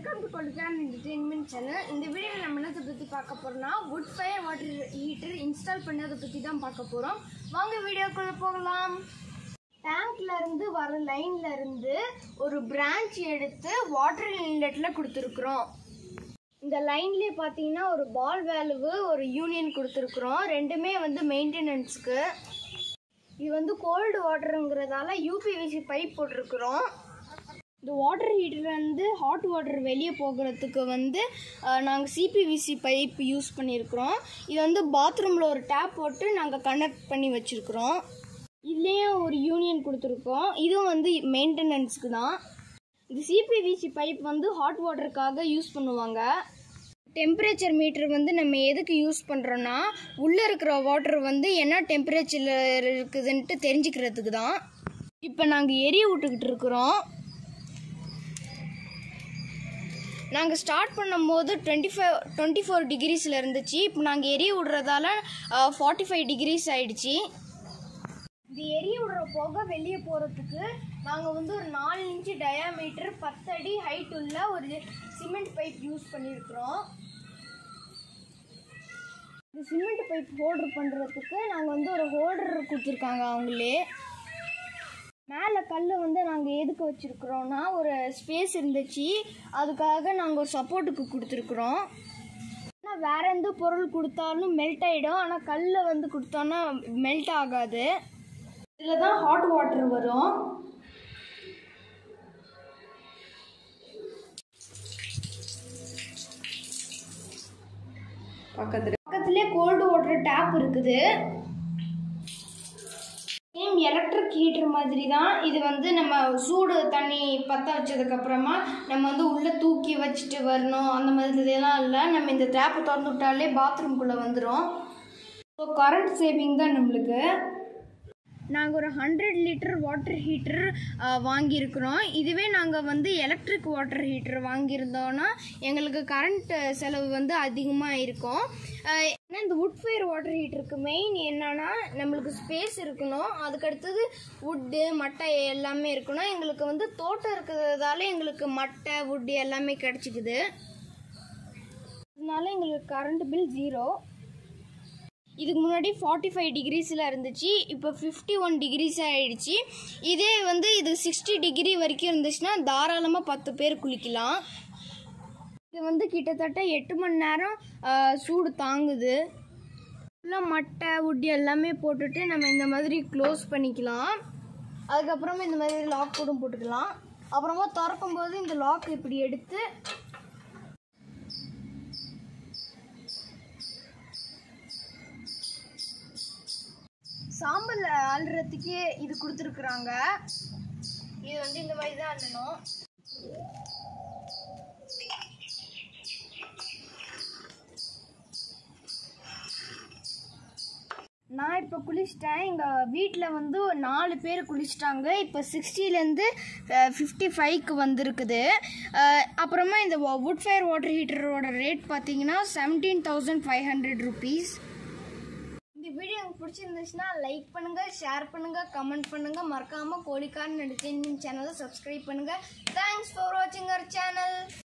welcome to கொல்கான் entertainment channel இந்த வீடியோவில் நம்ம என்னத்தை பற்றி பார்க்க போகிறோம்னா wood fire water heater install பண்ணதை பற்றி தான் பார்க்க போகிறோம் வாங்க வீடியோக்குள்ளே போகலாம் டேங்க்ல இருந்து வர லைன்ல இருந்து ஒரு பிரான்ச் எடுத்து வாட்டர் இன்லெட்டில் கொடுத்துருக்குறோம் இந்த லைன்லேயே பார்த்தீங்கன்னா ஒரு பால் வேல்வு ஒரு யூனியன் கொடுத்துருக்குறோம் ரெண்டுமே வந்து மெயின்டெனன்ஸ்க்கு இது வந்து கோல்டு வாட்டருங்கிறதால யூபிவிசி பைப் போட்டிருக்கிறோம் இந்த வாட்டர் ஹீட்டர்லேருந்து ஹாட் வாட்டர் வெளியே போகிறதுக்கு வந்து நாங்கள் சிபிவிசி பைப் யூஸ் பண்ணியிருக்கிறோம் இது வந்து பாத்ரூமில் ஒரு டேப் போட்டு நாங்கள் கனெக்ட் பண்ணி வச்சுருக்குறோம் இதுலேயும் ஒரு யூனியன் கொடுத்துருக்கோம் இதுவும் வந்து மெயின்டெனன்ஸ்க்கு தான் இந்த சிபிவிசி பைப் வந்து ஹாட் வாட்டருக்காக யூஸ் பண்ணுவாங்க டெம்பரேச்சர் மீட்டர் வந்து நம்ம எதுக்கு யூஸ் பண்ணுறோன்னா உள்ளே இருக்கிற வாட்டர் வந்து என்ன டெம்பரேச்சரில் இருக்குதுன்ட்டு தெரிஞ்சுக்கிறதுக்கு தான் இப்போ நாங்கள் எரிய விட்டுக்கிட்டு இருக்கிறோம் நாங்கள் ஸ்டார்ட் பண்ணும்போது டுவெண்ட்டி ஃபைவ் டுவெண்ட்டி ஃபோர் டிகிரிஸில் இருந்துச்சு இப்போ நாங்கள் எரிய விடுறதால ஃபார்ட்டி ஃபைவ் டிகிரிஸ் ஆயிடுச்சு இது எரிய விடுற போக வெளியே போகிறதுக்கு நாங்கள் வந்து ஒரு நாலு இன்ச்சு டயாமீட்டர் பத்து அடி ஹைட் உள்ள ஒரு சிமெண்ட் பைப் யூஸ் பண்ணியிருக்கிறோம் இந்த சிமெண்ட் பைப் ஹோல்டர் பண்ணுறதுக்கு நாங்கள் வந்து ஒரு ஹோல்டர் கொடுத்துருக்காங்க அவங்களே மேலே கல் வந்து நாங்கள் எதுக்கு வச்சுருக்குறோன்னா ஒரு ஸ்பேஸ் இருந்துச்சு அதுக்காக நாங்கள் ஒரு சப்போர்ட்டுக்கு கொடுத்துருக்குறோம் ஆனால் வேற எந்த பொருள் கொடுத்தாலும் மெல்ட் ஆகிடும் ஆனால் கல்லை வந்து கொடுத்தோன்னா மெல்ட் ஆகாது இதில் தான் ஹாட் வாட்டர் வரும் பக்கத்துல பக்கத்துலேயே கோல்டு வாட்டர் டேப் இருக்குது சேம் எலக்ட்ரிக் ஹீட்டர் மாதிரி தான் இது வந்து நம்ம சூடு தண்ணி பற்ற வச்சதுக்கப்புறமா நம்ம வந்து உள்ளே தூக்கி வச்சுட்டு வரணும் அந்த மாதிரி எல்லாம் இல்லை நம்ம இந்த டேப்பை திறந்து விட்டாலே பாத்ரூம்குள்ளே வந்துடும் ஸோ கரண்ட் சேவிங் தான் நம்மளுக்கு நாங்கள் ஒரு ஹண்ட்ரட் லிட்டர் வாட்டர் ஹீட்டர் வாங்கியிருக்கிறோம் இதுவே நாங்கள் வந்து எலக்ட்ரிக் வாட்டர் ஹீட்டர் வாங்கியிருந்தோன்னா எங்களுக்கு கரண்ட் செலவு வந்து அதிகமாக இருக்கும் அஹ் ஏன்னா இந்த வுட் ஃபயர் வாட்டர் ஹீட்டருக்கு மெயின் என்னன்னா நம்மளுக்கு ஸ்பேஸ் இருக்கணும் அதுக்கடுத்தது வுட்டு மட்டை எல்லாமே இருக்கணும் எங்களுக்கு வந்து தோட்டம் இருக்கிறதால எங்களுக்கு மட்டை வுட்டு எல்லாமே கிடச்சிக்குது அதனால எங்களுக்கு கரண்ட் பில் ஜீரோ இதுக்கு முன்னாடி ஃபார்ட்டி ஃபைவ் டிகிரிஸில் இருந்துச்சு இப்போ ஃபிஃப்டி ஒன் டிகிரிஸ் ஆகிடுச்சு இதே வந்து இது சிக்ஸ்டி டிகிரி வரைக்கும் இருந்துச்சுன்னா தாராளமாக பத்து பேர் குளிக்கலாம் இது வந்து கிட்டத்தட்ட எட்டு மணி நேரம் ஆ, சூடு தாங்குது ஃபுல்லாக மட்டை உட்டி எல்லாமே போட்டுட்டு நம்ம இந்த மாதிரி க்ளோஸ் பண்ணிக்கலாம் அதுக்கப்புறமா இந்த மாதிரி லாக் கூட போட்டுக்கலாம் அப்புறமா திறக்கும் போது இந்த லாக் இப்படி எடுத்து சாம்பல் அள்ளுறதுக்கே இது கொடுத்துருக்குறாங்க இது வந்து இந்த மாதிரி தான் அள்ளணும் நான் இப்போ குளிச்சிட்டேன் எங்கள் வீட்டில் வந்து ஒரு நாலு பேர் குளிச்சிட்டாங்க இப்போ சிக்ஸ்டிலேருந்து ஃபிஃப்டி ஃபைவ்க்கு வந்திருக்குது அஹ், அப்புறமா இந்த வுட் ஃபயர் வாட்டர் ஹீட்டரோட ரேட் பார்த்தீங்கன்னா seventeen thousand five hundred rupees இந்த வீடியோ உங்களுக்கு பிடிச்சிருந்துச்சுன்னா லைக் பண்ணுங்க ஷேர் பண்ணுங்க கமெண்ட் பண்ணுங்க மறக்காம கோழிக்காரன் என்டர்டெயின்மெண்ட் சேனலை சப்ஸ்கிரைப் பண்ணுங்க தேங்க்ஸ் ஃபார் வாட்சிங் அவர் சேனல்